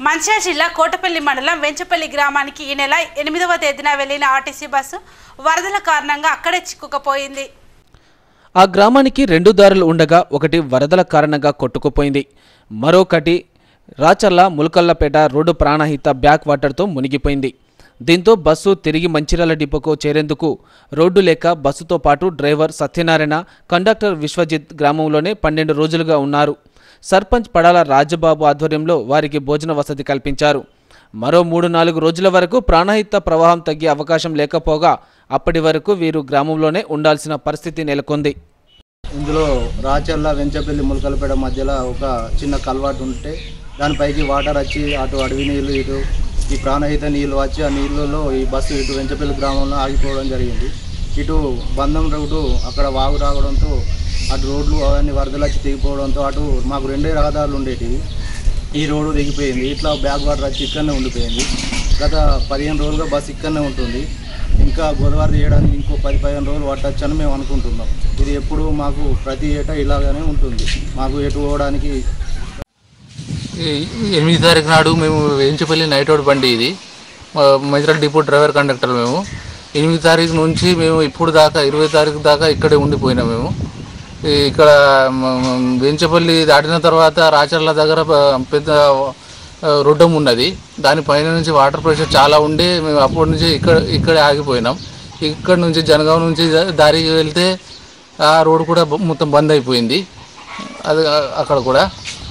మంచిర్యాల జిల్లా కోటపల్లి మండలం వెంచపల్లి గ్రామానికి ఈ నెల ఎనిమిదవ తేదీన వెళ్లిన ఆర్టీసీ బస్సు వరదల కారణంగా అక్కడే చిక్కుకుపోయింది ఆ గ్రామానికి రెండు దారులు ఉండగా ఒకటి వరదల కారణంగా కొట్టుకుపోయింది మరొకటి రాచర్ల ములకల్లపేట రోడ్డు ప్రాణహిత బ్యాక్ వాటర్తో మునిగిపోయింది దీంతో బస్సు తిరిగి మంచిర్యాల డిపోకు చేరేందుకు రోడ్డు లేక బస్సుతో పాటు డ్రైవర్ సత్యనారాయణ కండక్టర్ విశ్వజిత్ గ్రామంలోనే పన్నెండు రోజులుగా ఉన్నారు సర్పంచ్ పడాల రాజబాబు ఆధ్వర్యంలో వారికి భోజన వసతి కల్పించారు మరో మూడు నాలుగు రోజుల వరకు ప్రాణహిత ప్రవాహం తగ్గే అవకాశం లేకపోగా అప్పటి వరకు వీరు గ్రామంలోనే ఉండాల్సిన పరిస్థితి నెలకొంది ఇందులో రాచర్ల వెంచపల్లి ములకలపేట మధ్యలో ఒక చిన్న కల్వాటు ఉంటే దానిపైకి వాటర్ వచ్చి అటు అడవి నీళ్ళు ఇటు ఈ ప్రాణహిత నీళ్ళు వచ్చి ఆ నీళ్ళలో ఈ బస్సు ఇటు వెంచపల్లి గ్రామంలో ఆగిపోవడం జరిగింది ఇటు బంధం రోడ్డు అక్కడ వాగు రావడంతో అటు రోడ్లు అవన్నీ వరదలు వచ్చి దిగిపోవడంతో అటు మాకు రెండే రహదారులు ఉండేటివి ఈ రోడ్డు దిగిపోయింది ఇట్లా బ్యాక్ వాటర్ వచ్చి ఇక్కడనే ఉండిపోయింది గత పదిహేను రోజులుగా బస్సు ఇక్కడనే ఉంటుంది ఇంకా గోదావరి చేయడానికి ఇంకో పది పదిహేను రోజులు పట్టచ్చు అని మేము అనుకుంటున్నాం ఇది ఎప్పుడు మాకు ప్రతి ఏటా ఇలాగనే ఉంటుంది మాకు ఎటు పోవడానికి ఈ ఎనిమిది తారీఖు నాడు మేము వేయించపల్లి నైట్ అవుట్ బండి ఇది మైత్రాల డిపో డ్రైవర్ కండక్టర్ మేము ఎనిమిది తారీఖు నుంచి మేము ఇప్పుడు దాకా ఇరవై తారీఖు దాకా ఇక్కడే ఉండిపోయినాం మేము ఈ ఇక్కడ వేయించపల్లి దాటిన తర్వాత రాచర్ల దగ్గర ప- పెద్ద ఆ, రొడ్డం ఉన్నది దానిపైన నుంచి వాటర్ ప్రెషర్ చాలా ఉండి మేము అప్పటి నుంచి ఇక్కడ ఇక్కడే ఆగిపోయినాం ఇక్కడ నుంచి జనగాం నుంచి దా- దారికి వెళ్తే ఆ రోడ్ కూడా బ- మొత్తం బంద్ అయిపోయింది అది ఆ- అక్కడ కూడా